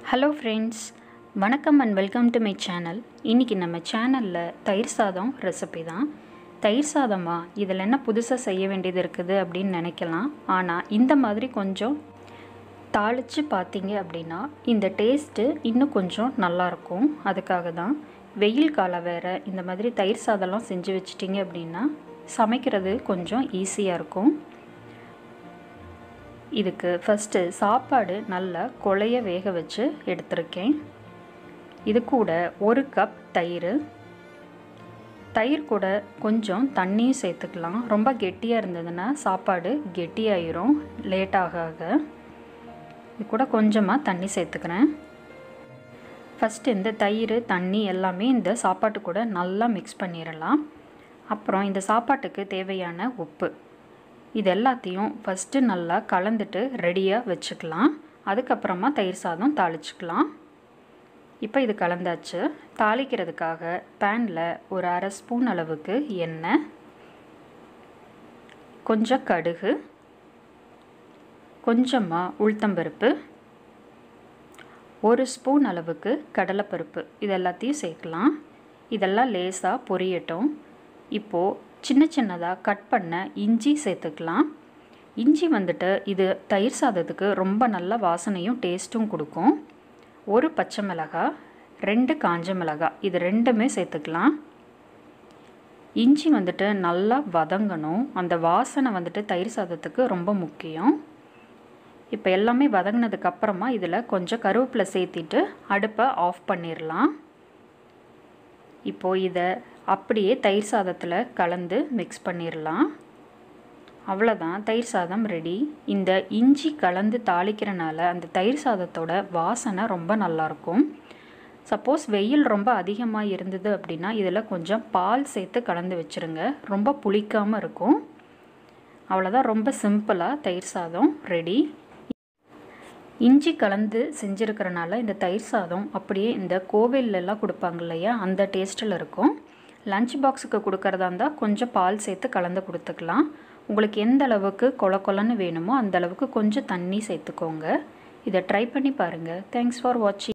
hello friends வணக்கம் and welcome to my channel இன்றைக்கி நம்ம சேனலில் தயிர் சாதம் ரெசிபி தான் தயிர் சாதமா இதில் என்ன புதுசாக செய்ய வேண்டியது இருக்குது அப்படின்னு நினைக்கலாம் ஆனால் இந்த மாதிரி கொஞ்சம் தாளித்து பார்த்தீங்க அப்படின்னா இந்த டேஸ்ட்டு இன்னும் கொஞ்சம் நல்லாயிருக்கும் அதுக்காக தான் வெயில் காலம் வேறு இந்த மாதிரி தயிர் சாதம்லாம் செஞ்சு வச்சிட்டிங்க அப்படின்னா சமைக்கிறது கொஞ்சம் ஈஸியாக இருக்கும் இதுக்கு ஃபஸ்ட்டு சாப்பாடு நல்லா கொலைய வேக வச்சு எடுத்திருக்கேன் இது கூட ஒரு கப் தயிர் தயிர் கூட கொஞ்சம் தண்ணியும் சேர்த்துக்கலாம் ரொம்ப கெட்டியாக இருந்ததுன்னா சாப்பாடு கெட்டியாயிரும் லேட் ஆக ஆக இது கூட கொஞ்சமாக தண்ணி சேர்த்துக்கிறேன் ஃபஸ்ட்டு இந்த தயிர் தண்ணி எல்லாமே இந்த சாப்பாட்டு கூட நல்லா மிக்ஸ் பண்ணிடலாம் அப்புறம் இந்த சாப்பாட்டுக்கு தேவையான உப்பு இது எல்லாத்தையும் ஃபஸ்ட்டு நல்லா கலந்துட்டு ரெடியாக வச்சுக்கலாம் அதுக்கப்புறமா தயிர் சாதம் தாளிச்சுக்கலாம் இப்போ இது கலந்தாச்சு தாளிக்கிறதுக்காக பேனில் ஒரு அரை ஸ்பூன் அளவுக்கு எண்ணெய் கொஞ்சம் கடுகு கொஞ்சமாக உளுத்தம்பருப்பு ஒரு ஸ்பூன் அளவுக்கு கடலைப்பருப்பு இது எல்லாத்தையும் சேர்க்கலாம் இதெல்லாம் லேசாக பொரியட்டும் இப்போது சின்ன சின்னதாக கட் பண்ண இஞ்சி சேர்த்துக்கலாம் இஞ்சி வந்துட்டு இது தயிர் சாதத்துக்கு ரொம்ப நல்ல வாசனையும் டேஸ்ட்டும் கொடுக்கும் ஒரு பச்சை மிளகாய் ரெண்டு காஞ்ச மிளகாய் இது ரெண்டுமே சேர்த்துக்கலாம் இஞ்சி வந்துட்டு நல்லா வதங்கணும் அந்த வாசனை வந்துட்டு தயிர் சாதத்துக்கு ரொம்ப முக்கியம் இப்போ எல்லாமே வதங்கினதுக்கப்புறமா இதில் கொஞ்சம் கருவேப்பிலை சேர்த்திட்டு அடுப்பை ஆஃப் பண்ணிடலாம் இப்போது இதை அப்படியே தயிர் சாதத்தில் கலந்து மிக்ஸ் பண்ணிடலாம் அவ்வளோதான் தயிர் சாதம் ரெடி இந்த இஞ்சி கலந்து தாளிக்கிறனால அந்த தயிர் சாதத்தோட வாசனை ரொம்ப நல்லாயிருக்கும் சப்போஸ் வெயில் ரொம்ப அதிகமாக இருந்தது அப்படின்னா இதில் கொஞ்சம் பால் சேர்த்து கலந்து வச்சுருங்க ரொம்ப புளிக்காமல் இருக்கும் அவ்வளோதான் ரொம்ப சிம்பிளாக தயிர் சாதம் ரெடி இஞ்சி கலந்து செஞ்சுருக்கிறனால இந்த தயிர் சாதம் அப்படியே இந்த கோவிலெல்லாம் கொடுப்பாங்க இல்லையா அந்த டேஸ்ட்டில் இருக்கும் லஞ்ச் பாக்ஸுக்கு கொடுக்குறதா இருந்தால் கொஞ்சம் பால் சேர்த்து கலந்து கொடுத்துக்கலாம் உங்களுக்கு எந்த அளவுக்கு கொல கொலன்னு வேணுமோ அந்த அளவுக்கு கொஞ்சம் தண்ணி சேர்த்துக்கோங்க இதை ட்ரை பண்ணி பாருங்கள் தேங்க்ஸ் ஃபார் வாட்சிங்